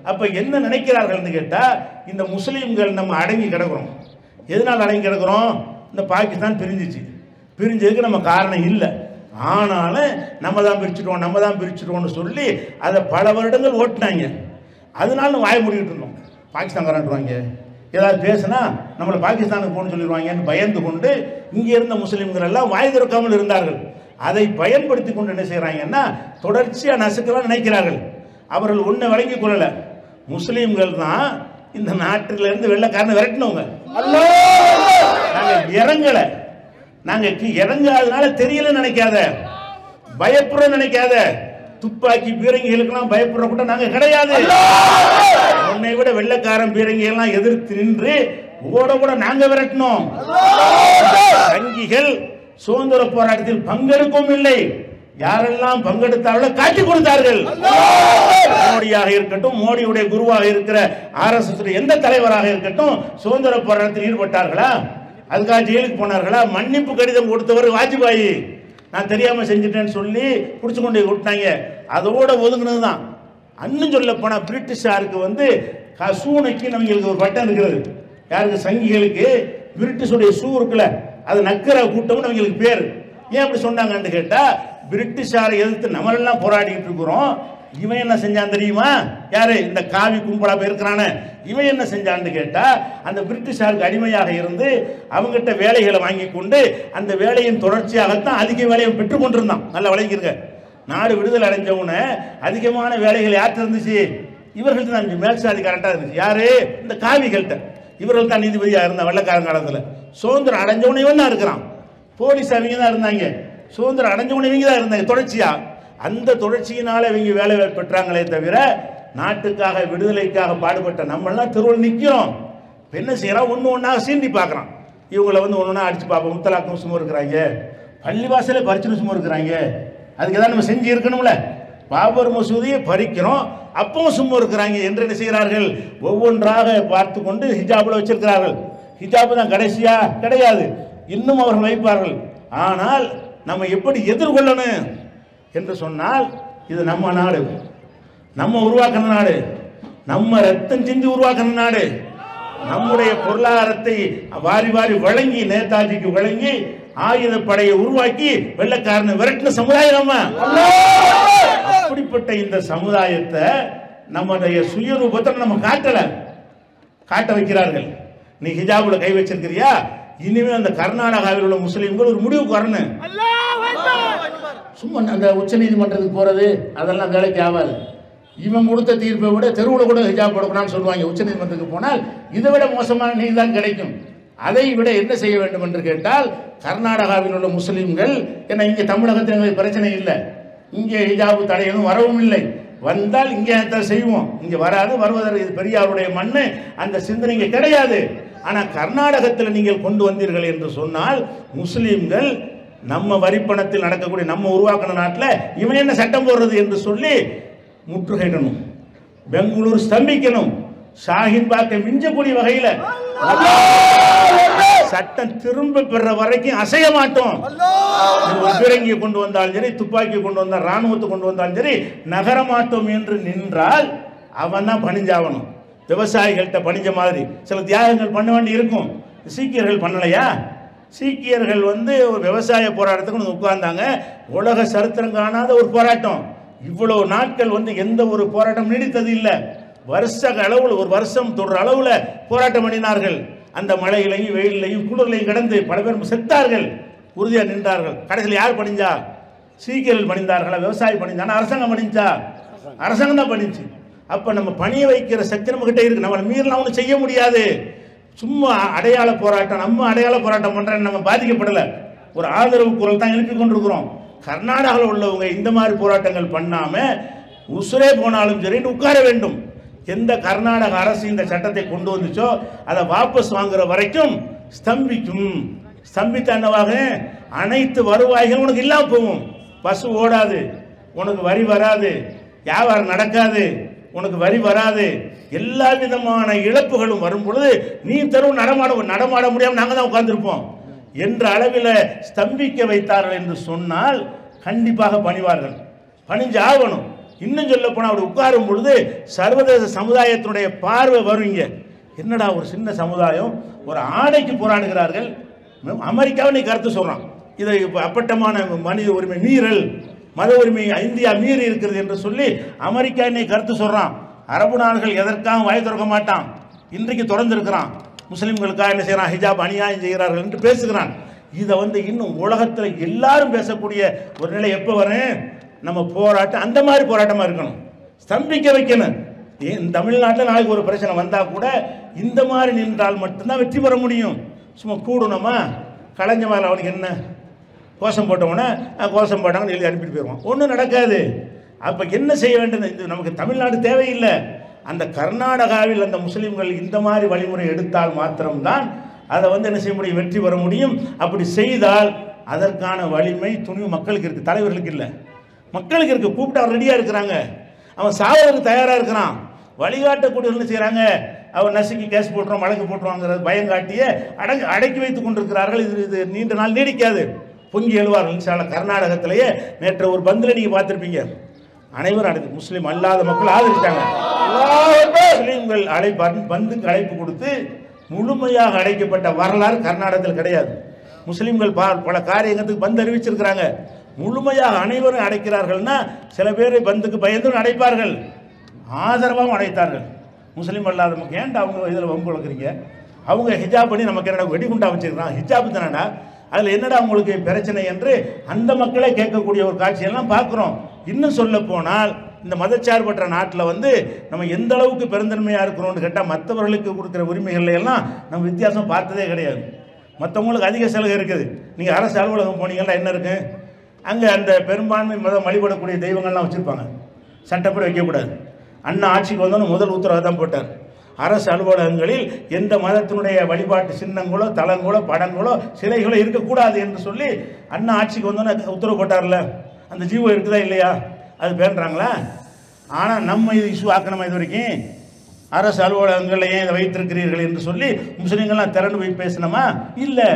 அப்ப என்ன நினைக்கிறார்கள்னு கேட்டா இந்த முஸ்லீம்கள் நம்ம அடங்கி கிடக்குறோம் எதனால் அடங்கி கிடக்குறோம் இந்த பாகிஸ்தான் பிரிஞ்சிச்சு பிரிஞ்சதுக்கு நம்ம காரணம் இல்லை ஆனாலும் நம்ம தான் பிரிச்சுட்டோம் நம்ம தான் பிரிச்சுட்டோம்னு சொல்லி அதை பல வருடங்கள் ஓட்டினாங்க அதனால வாய மூடிக்கிட்டு இருந்தோம் பாகிஸ்தான்காரன்ட்டுவாங்க ஏதாவது பேசுனா நம்மளை பாகிஸ்தானுக்கு போகணும்னு சொல்லிடுவாங்கன்னு பயந்து கொண்டு இங்கே இருந்த முஸ்லீம்கள் எல்லாம் வாய் திறக்காமல் இருந்தார்கள் அதை பயன்படுத்தி கொண்டு என்ன செய்கிறாங்கன்னா தொடர்ச்சியாக நசுக்கலாம் நினைக்கிறார்கள் அவர்கள் ஒன்றை வழங்கி கொள்ளலை முஸ்லீம்கள் தான் இந்த நாட்டிலிருந்து வெள்ளக்காரனை விரட்டினவங்க நாங்கள் இறங்கலை நாங்க கி- இறங்காதனால தெரியல நினைக்காத பயப்படுற நினைக்காத துப்பாக்கி பீரங்கிகளுக்கெல்லாம் பயப்படுற கூட நாங்க கிடையாது உன்னை விட வெள்ளக்காரன் பீரங்கி எல்லாம் எதிர்த்து நின்று ஓட கூட நாங்க விரட்டினோம் சங்கிகள் சுதந்திர போராட்டத்தில் பங்கெடுக்கவும் இல்லை யாரெல்லாம் பங்கெடுத்தார்களோ காட்டி கொடுத்தார்கள் மோடியாக இருக்கட்டும் மோடியுடைய குருவாக இருக்கிற ஆர்எஸ்எஸ் எந்த தலைவராக இருக்கட்டும் சுதந்திர போராட்டத்தில் ஈடுபட்டார்களா அதுக்காக ஜெயிலுக்கு போனார்களா மன்னிப்பு கடிதம் கொடுத்தவர் வாஜ்பாயி நான் தெரியாம செஞ்சுட்டேன்னு சொல்லி பிடிச்சு கொண்டு போய் விட்டாங்க அதோட ஒதுங்கினது தான் அன்னும் சொல்ல போனா பிரிட்டிஷாருக்கு வந்து கசூனைக்கு நம்மளுக்கு ஒரு பட்டம் இருக்கிறது யாருக்கு சங்கிகளுக்கு பிரிட்டிஷுடைய ஷூ இருக்குல்ல அது நக்கிற கூட்டம்னு அவங்களுக்கு பேர் ஏன் அப்படி சொன்னாங்கன்னு கேட்டா பிரிட்டிஷாரை எதிர்த்து நம்மளெல்லாம் போராடிட்டு இருக்கிறோம் இவன் என்ன செஞ்சான் தெரியுமா யாரு இந்த காவி கும்பலா போயிருக்கிறானே இவன் என்ன செஞ்சான்னு கேட்டா அந்த பிரிட்டிஷாருக்கு அடிமையாக இருந்து அவங்ககிட்ட வேலைகளை வாங்கி கொண்டு அந்த வேலையின் தொடர்ச்சியாகத்தான் அதிக வேலையை பெற்றுக் கொண்டிருந்தான் நல்லா விளங்கிருங்க நாடு விடுதலை அடைஞ்சவன அதிகமான வேலைகள் யார்கிட்ட இருந்துச்சு இவர்கள்ட்ட தான் மேல் சாதி கரெக்டாக இருந்துச்சு யாரு இந்த காவிகள்கிட்ட இவர்கள் தான் நீதிபதியா இருந்த வெள்ளக்காரன் காலத்தில் சுதந்திரம் அடைஞ்சவன இவன் தான் இருக்கிறான் போலீஸ் அவங்க தான் இருந்தாங்க சுதந்திரம் அடைஞ்சவன இவங்க தான் இருந்தாங்க தொடர்ச்சியா அந்த தொடர்ச்சியினால இவங்க வேலை வாய்ப்பு பெற்றாங்களே தவிர நாட்டுக்காக விடுதலைக்காக பாடுபட்ட நம்மளாம் தெருவில் நிற்கிறோம் இப்ப என்ன செய்யறோம் ஒன்று ஒன்றா சீண்டி பார்க்குறான் இவங்களை வந்து ஒன்று ஒன்றா அடிச்சு பார்ப்போம் முத்தலாக்கும் சும்மா இருக்கிறாங்க பள்ளிவாசலே பறிச்சுன்னு சும்மா இருக்கிறாங்க அதுக்கு ஏதாவது நம்ம செஞ்சு இருக்கணும்ல பாபர் மசூதியை பறிக்கிறோம் அப்பவும் சும்மா இருக்கிறாங்க என்று என்ன செய்கிறார்கள் ஒவ்வொன்றாக பார்த்து கொண்டு ஹிஜாபில் வச்சிருக்கிறார்கள் ஹிஜாபு தான் கடைசியா கிடையாது இன்னும் அவர்கள் வைப்பார்கள் ஆனால் நம்ம எப்படி எதிர்கொள்ளணும் என்று சொன்னால் இது நம்ம நாடு நம்ம உருவாக்கின நாடு நம்ம ரத்தம் செஞ்சு உருவாக்கின நாடு நம்முடைய பொருளாதாரத்தை வாரி வாரி வழங்கி நேதாஜிக்கு வழங்கி ஆயுத படையை உருவாக்கி வெள்ளக்காரனை விரட்டின சமுதாயம் நம்ம அப்படிப்பட்ட இந்த சமுதாயத்தை நம்முடைய சுயரூபத்தை நம்ம காட்டல காட்ட வைக்கிறார்கள் நீ ஹிஜாபுல கை வச்சிருக்கிறியா இனிமே அந்த கர்நாடகாவில் உள்ள முஸ்லீம்கள் ஒரு முடிவுக்கு வரணும் சும்மா அந்த உச்ச நீதிமன்றத்துக்கு போறது அதெல்லாம் வேலைக்கு ஆகாது இவன் கொடுத்த தீர்ப்பை விட தெருவில் கூட ஹிஜாப் கொடுக்கணும்னு சொல்லுவாங்க உச்ச நீதிமன்றத்துக்கு போனால் இதை விட மோசமான நீதி தான் கிடைக்கும் அதை விட என்ன செய்ய வேண்டும் என்று கேட்டால் கர்நாடகாவில் உள்ள முஸ்லீம்கள் ஏன்னா இங்கே தமிழகத்தில் எங்களுக்கு பிரச்சனை இல்லை இங்கே ஹிஜாபு தடையவும் வரவும் இல்லை வந்தால் இங்கே தான் செய்வோம் இங்கே வராது வருவதற்கு இது பெரியாருடைய மண்ணு அந்த சிந்தனை இங்கே கிடையாது ஆனால் கர்நாடகத்தில் நீங்கள் கொண்டு வந்தீர்கள் என்று சொன்னால் முஸ்லீம்கள் நம்ம வரிப்பணத்தில் நடக்கக்கூடிய நம்ம உருவாக்கின நாட்டில் இவன் என்ன சட்டம் போடுறது என்று சொல்லி முற்றுகையிடணும் பெங்களூர் ஸ்தம்பிக்கணும் ஷாஹின் பாக்கை மிஞ்சக்கூடிய வகையில் சட்டம் திரும்ப பெற வரைக்கும் அசைய மாட்டோம் ஒரு பீரங்கியை கொண்டு வந்தாலும் சரி துப்பாக்கி கொண்டு வந்தால் ராணுவத்தை கொண்டு வந்தாலும் சரி நகர மாட்டோம் என்று நின்றால் அவன் தான் பணிஞ்சாகணும் விவசாயிகள்கிட்ட பணிஞ்ச மாதிரி சில தியாகங்கள் பண்ண வேண்டி இருக்கும் சீக்கியர்கள் பண்ணலையா சீக்கியர்கள் வந்து ஒரு விவசாய போராட்டத்துக்கு வந்து உட்கார்ந்தாங்க உலக சரித்திரம் காணாத ஒரு போராட்டம் இவ்வளவு நாட்கள் வந்து எந்த ஒரு போராட்டம் நீடித்தது இல்லை வருஷ அளவில் ஒரு வருஷம் தொடர் அளவில் போராட்டம் பண்ணினார்கள் அந்த மழையிலையும் வெயிலையும் குளிர்லையும் கடந்து பல பேர் செத்தார்கள் உறுதியாக நின்றார்கள் கடைசியில் யார் பணிஞ்சா சீக்கியர்கள் பணிந்தார்களா விவசாயி பணிந்தானா அரசாங்கம் பணிஞ்சா அரசாங்கம் தான் பண்ணிச்சு அப்போ நம்ம பணிய வைக்கிற சக்தி நம்ம கிட்ட இருக்கு நம்மளை மீறலாம் ஒன்றும் செய்ய முடியாது சும்மா அடையாள போராட்டம் நம்ம அடையாள போராட்டம் பண்றேன்னு நம்ம பாதிக்கப்படலை ஒரு ஆதரவு குரல் தான் எழுப்பி கொண்டிருக்கிறோம் கர்நாடகாவில் உள்ளவங்க இந்த மாதிரி போராட்டங்கள் பண்ணாம உசுரே போனாலும் சரின்னு உட்கார வேண்டும் எந்த கர்நாடக அரசு இந்த சட்டத்தை கொண்டு வந்துச்சோ அதை வாபஸ் வாங்குற வரைக்கும் ஸ்தம்பிக்கும் ஸ்தம்பித்த என்னவாக அனைத்து வருவாய்களும் உனக்கு இல்லாம போகும் பஸ் ஓடாது உனக்கு வரி வராது வியாபாரம் நடக்காது உனக்கு வரி வராது எல்லா விதமான இழப்புகளும் வரும் பொழுது நீ தெருவு நடமாட நடமாட முடியாம நாங்க தான் உட்கார்ந்திருப்போம் என்ற அளவில் ஸ்தம்பிக்க வைத்தார்கள் என்று சொன்னால் கண்டிப்பாக பணிவார்கள் பணிஞ்சு ஆகணும் இன்னும் சொல்ல போனால் அப்படி உட்காரும் பொழுது சர்வதேச சமுதாயத்தினுடைய பார்வை வருவீங்க என்னடா ஒரு சின்ன சமுதாயம் ஒரு ஆடைக்கு போராடுகிறார்கள் அமெரிக்காவை நீ கருத்து சொல்றான் இதை இப்ப அப்பட்டமான மனித உரிமை மீறல் மத உரிமை இந்தியா மீறி இருக்கிறது என்று சொல்லி அமெரிக்கா நீ கருத்து சொல்றான் அரபு நாடுகள் எதற்காக வாய் திறக்க மாட்டான் இன்றைக்கு திறந்திருக்கிறான் முஸ்லிம்களுக்காக என்ன செய்யறான் ஹிஜாப் அநியாயம் செய்கிறார்கள் என்று பேசுகிறான் இதை வந்து இன்னும் உலகத்தில் எல்லாரும் பேசக்கூடிய ஒரு நிலை எப்போ வரும் நம்ம போராட்டம் அந்த மாதிரி போராட்டமா இருக்கணும் ஸ்தம்பிக்க வைக்கணும் ஏன் தமிழ்நாட்டில் நாளைக்கு ஒரு பிரச்சனை வந்தால் கூட இந்த மாதிரி நின்றால் மட்டும்தான் வெற்றி பெற முடியும் சும்மா கூடணுமா கலைஞ்ச மேலே அவனுக்கு என்ன கோஷம் போட்டவொடனே அஹ், கோஷம் போட்டாங்கன்னு எழுதி அனுப்பிட்டு போயிடுவான் ஒன்றும் நடக்காது அப்போ என்ன செய்ய வேண்டும் இது நமக்கு தமிழ்நாடு தேவையில்லை அந்த கர்நாடகாவில் அந்த முஸ்லீம்கள் இந்த மாதிரி வழிமுறை எடுத்தால் மாத்திரம்தான் அதை வந்து என்ன செய்ய முடியும் வெற்றி பெற முடியும் அப்படி செய்தால் அதற்கான வலிமை துணிவு மக்களுக்கு இருக்குது தலைவர்களுக்கு இல்லை மக்களுக்கு இருக்கு கூப்பிட்டு அவன் ரெடியாக இருக்கிறாங்க அவன் சாவதற்கு தயாராக இருக்கிறான் வழிகாட்டக்கூடியவர்கள் என்ன செய்கிறாங்க அவன் நசுக்கி கேஸ் போட்டுருவான் வழக்கு போட்டுருவாங்கிறது பயம் காட்டியே அடங்கி அடக்கி வைத்துக் கொண்டிருக்கிறார்கள் இது இது நீண்ட நாள் நீடிக்காது பொங்கி எழுவார்கள் இன்ஷால்ல கர்நாடகத்திலேயே நேற்று ஒரு பந்தில் நீங்கள் பார்த்துருப்பீங்க அனைவரும் அடைந்து முஸ்லீம் அல்லாத மக்கள் ஆதரிச்சாங்க முஸ்லீம்கள் அழைப்பு பந்துக்கு அழைப்பு கொடுத்து முழுமையாக அடைக்கப்பட்ட வரலாறு கர்நாடகத்தில் கிடையாது முஸ்லீம்கள் பா- பல காரியங்களுக்கு பந்து அறிவிச்சிருக்கிறாங்க முழுமையாக அனைவரும் அடைக்கிறார்கள்னா சில பேர் பந்துக்கு பயந்து அடைப்பார்கள் ஆதரவாகவும் அடைத்தார்கள் முஸ்லீம் அல்லாத மக்கள் ஏன்டா அவங்க இதில் வம்பு வளர்க்குறீங்க அவங்க ஹிஜாப் பண்ணி நமக்கு என்னடா வெடிகுண்டா வச்சிருக்கான் ஹிஜாப் தானடா அதில் என்னடா உங்களுக்கு பிரச்சனை என்று அந்த மக்களே கேட்கக்கூடிய ஒரு காட்சியெல்லாம் பார்க்குறோம் இன்னும் சொல்ல போனால் இந்த மதச்சார்பற்ற நாட்டில் வந்து நம்ம எந்த அளவுக்கு பெருந்தன்மையாக இருக்கிறோம்னு கேட்டால் மற்றவர்களுக்கு கொடுக்குற உரிமைகள்ல எல்லாம் நம்ம வித்தியாசம் பார்த்ததே கிடையாது மற்றவங்களுக்கு அதிக சலுகை இருக்குது நீங்கள் அரசு அலுவலகம் போனீங்கன்னா என்ன இருக்கு அங்கே அந்த பெரும்பான்மை மதம் வழிபடக்கூடிய தெய்வங்கள்லாம் வச்சுருப்பாங்க சட்டப்படி வைக்கக்கூடாது அண்ணா ஆட்சிக்கு வந்தோன்னு முதல் உத்தரவை தான் போட்டார் அரசு அலுவலகங்களில் எந்த மதத்தினுடைய வழிபாட்டு சின்னங்களோ தலங்களோ படங்களோ சிலைகளோ இருக்கக்கூடாது என்று சொல்லி அண்ணா ஆட்சிக்கு வந்தோன்னே உத்தரவு போட்டார்ல அந்த ஜீவோ இருக்குதா இல்லையா அது பேண்டுறாங்களா ஆனால் நம்ம இது இஷ்யூ ஆக்கணுமா இது வரைக்கும் அரசு அலுவலகங்களில் ஏன் இதை வைத்திருக்கிறீர்கள் என்று சொல்லி முஸ்லீம்கள்லாம் திரண்டு போய் பேசினோமா இல்லை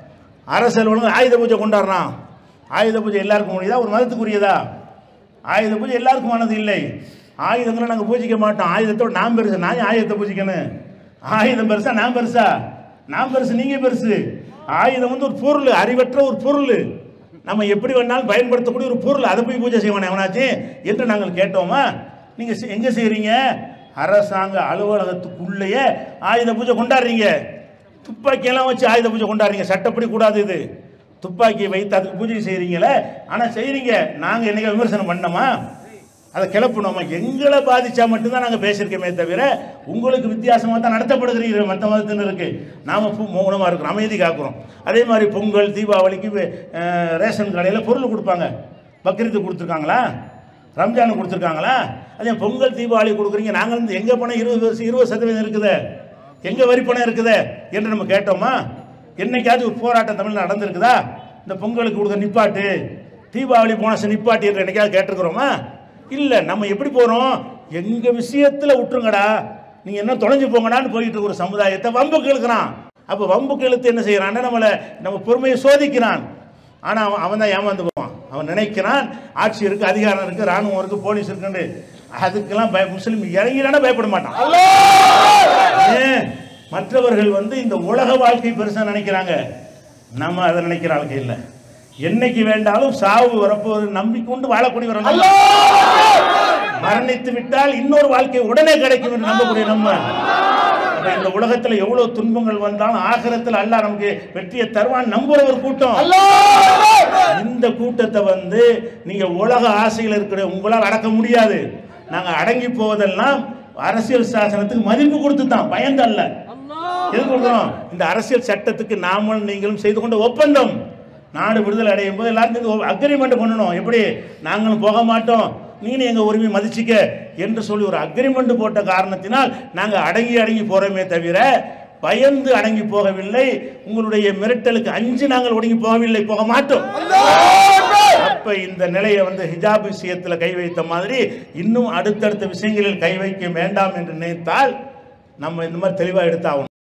அரசு அலுவலகம் ஆயுத பூஜை கொண்டாடுறான் ஆயுத பூஜை எல்லாருக்கும் முடியுதா ஒரு மதத்துக்குரியதா ஆயுத பூஜை எல்லாருக்குமானது இல்லை ஆயுதங்களை நாங்கள் பூஜிக்க மாட்டோம் ஆயுதத்தோட நான் பெருசு நான் ஏன் ஆயுதத்தை பூஜிக்கணும் ஆயுதம் பெருசா நான் பெருசா நான் பெருசு நீங்கள் பெருசு ஆயுதம் வந்து ஒரு பொருள் அறிவற்ற ஒரு பொருள் நம்ம எப்படி வேணாலும் பயன்படுத்தக்கூடிய ஒரு பொருள் அதை போய் பூஜை செய்வானே எவனாச்சு என்று நாங்கள் கேட்டோமா நீங்கள் எங்கே செய்கிறீங்க அரசாங்க அலுவலகத்துக்குள்ளேயே ஆயுத பூஜை கொண்டாடுறீங்க துப்பாக்கியெல்லாம் வச்சு ஆயுத பூஜை கொண்டாடுறீங்க சட்டப்படி கூடாது இது துப்பாக்கியை வைத்து அதுக்கு பூஜை செய்கிறீங்களே ஆனால் செய்கிறீங்க நாங்கள் என்னைக்கு விமர்சனம் பண்ணோமா அதை கிளப்பணுமா எங்களை பாதிச்சா மட்டும்தான் நாங்கள் பேசியிருக்கோமே தவிர உங்களுக்கு வித்தியாசமாக தான் நடத்தப்படுகிறீர்கள் மற்ற மதத்தினருக்கு நாம் மௌனமாக இருக்கிறோம் அமைதி காக்கிறோம் அதே மாதிரி பொங்கல் தீபாவளிக்கு அஹ், ரேஷன் கடையில் பொருள் கொடுப்பாங்க பக்ரீத்து கொடுத்துருக்காங்களா ரம்ஜான் கொடுத்துருக்காங்களா அதே பொங்கல் தீபாவளி கொடுக்குறீங்க நாங்கள் வந்து எங்கே பணம் இருபது வருஷம் இருபது சதவீதம் இருக்குதே எங்கே வரி பணம் இருக்குதே என்று நம்ம கேட்டோமா என்னைக்காவது ஒரு போராட்டம் தமிழ்நாடு நடந்திருக்குதா இந்த பொங்கலுக்கு கொடுக்க நிப்பாட்டு தீபாவளி போனஸ் நிப்பாட்டு என்று என்னைக்காவது கேட்டிருக்கிறோமா இல்லை நம்ம எப்படி போகிறோம் எங்கள் விஷயத்தில் விட்டுருங்கடா நீங்கள் என்ன தொலைஞ்சு போங்கடான்னு போயிட்டு இருக்கிற ஒரு சமுதாயத்தை வம்புக்கு இழுக்கிறான் அப்போ வம்புக்கு இழுத்து என்ன செய்கிறான்னா நம்மளை நம்ம பொறுமையை சோதிக்கிறான் ஆனால் அவன் அவன் தான் ஏமாந்து போவான் அவன் நினைக்கிறான் ஆட்சி இருக்குது அதிகாரம் இருக்குது ராணுவம் இருக்குது போலீஸ் இருக்குன்னு அதுக்கெல்லாம் பய முஸ்லீம் இறங்கிடானா பயப்பட மாட்டான் ஏன் மற்றவர்கள் வந்து இந்த உலக வாழ்க்கை பெருசா நினைக்கிறாங்க நம்ம அதை நினைக்கிற ஆளுக்கு இல்லை என்னைக்கு வேண்டாலும் சாவு வரப்போது நம்பிக்கொண்டு வாழக்கூடியவர் நம்ம. மரணித்து விட்டால் இன்னொரு வாழ்க்கை உடனே கிடைக்கும் என்று நம்பக்கூடிய நம்ம அப்ப இந்த உலகத்துல எவ்வளவு துன்பங்கள் வந்தாலும் ஆகிரத்தில் அல்லாஹ் நமக்கு வெற்றியை தருவான் நம்புற ஒரு கூட்டம் இந்த கூட்டத்தை வந்து நீங்க உலக ஆசையில் இருக்கிற உங்களால் அடக்க முடியாது நாங்க அடங்கி போவதெல்லாம் அரசியல் சாசனத்துக்கு மதிப்பு கொடுத்து தான் பயந்து அல்ல எது கொடுக்குறோம் இந்த அரசியல் சட்டத்துக்கு நாமளும் நீங்களும் செய்து கொண்ட ஒப்பந்தம் நாடு விடுதலை அடையும் போது எல்லாரும் அக்ரிமெண்ட் பண்ணணும் எப்படி நாங்களும் போக மாட்டோம் நீங்களும் எங்க உரிமை மதிச்சிக்க என்று சொல்லி ஒரு அக்ரிமெண்ட் போட்ட காரணத்தினால் நாங்க அடங்கி அடங்கி போறோமே தவிர பயந்து அடங்கி போகவில்லை உங்களுடைய மிரட்டலுக்கு அஞ்சு நாங்கள் ஒடுங்கி போகவில்லை போக மாட்டோம் அப்ப இந்த நிலையை வந்து ஹிஜாப் விஷயத்துல கை வைத்த மாதிரி இன்னும் அடுத்தடுத்த விஷயங்களில் கை வைக்க வேண்டாம் என்று நினைத்தால் நம்ம இந்த மாதிரி தெளிவா எடுத்தாகணும்